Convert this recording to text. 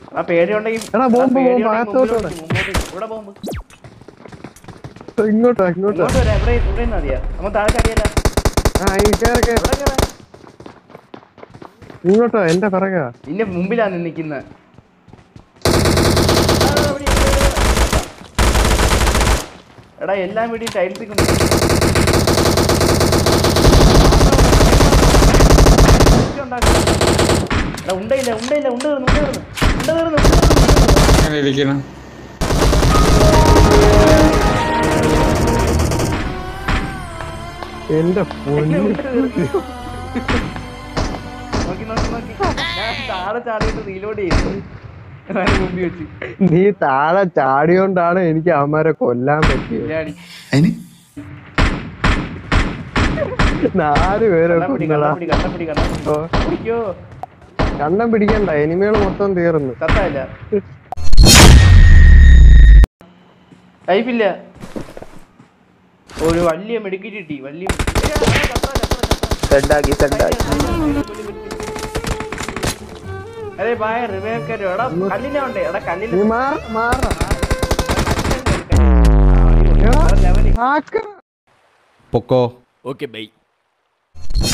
ആ പേടിയുണ്ടെങ്കിൽ എടാ, ആ ബോംബ്, പേടിയുണ്ടെങ്കിൽ ബോംബ്, അകത്തോട്ട് മുമ്പിലോട്ട് മുമ്പോട്ട് ഇവിടെ ബോംബ് ഇങ്ങോട്ടാ ഇങ്ങോട്ടാ ഇങ്ങോട്ട് വരാം ഇവിടെ ഇവിടെ നിന്ന് മതിയാ നമ്മ താഴെ ചാടിയല്ല ആ ഈ കേറ് കേറ് ഇവിടെ കേറാം ഇങ്ങോട്ടോ എന്റെ പിറകാ നിന്റെ മുമ്പിലാണ് നിൽക്കുന്നത് എടാ എല്ലാം വീടി ടൈൽസ് എടാ ഉണ്ടയില്ല ഉണ്ടയില്ല ഉണ്ട് തീർന്നു ഉണ്ട് തീർന്നു ഉണ്ട് തീർന്നു ഉണ്ട് തീർന്നു അങ്ങനെ ഇരിക്കണം എന്റെ പൊന്നു നോക്കി നോക്കി നോക്കി ഞാൻ താഴെ ചാടിയിട്ട് റീലോഡ് ചെയ്തു അതിന് മുമ്പിൽ വെച്ച് നീ താഴെ ചാടിയോണ്ടാണ് എനിക്ക് അവന്മാരെ കൊല്ലാൻ പറ്റിയത് ബിരിയാണി അതിന് നാല് പേരെ കണ്ണപ്പിടി കൊന്നടാ കണ്ണപ്പിടി കണ്ണപ്പിടി കണ്ണപ്പിടി ഓ പിടിക്കോ കണ്ണം പിടിക്കണ്ട എനിമകൾ മൊത്തം തീർന്നു സത്തല്ല ടൈപ്പില്ല ഒരു വലിയ മെഡിക്കറ്റ് കിട്ടി വലിയ സെഡാക്കി സെഡാക്കി അതെ ബായ റിവേക്കരോ എടാ കല്ലിനെ ഉണ്ട് എടാ നീ കല്ലിന് മാറ മാറ ലെവല് ആക്ക പൊക്കോ ഓക്കെ ബൈ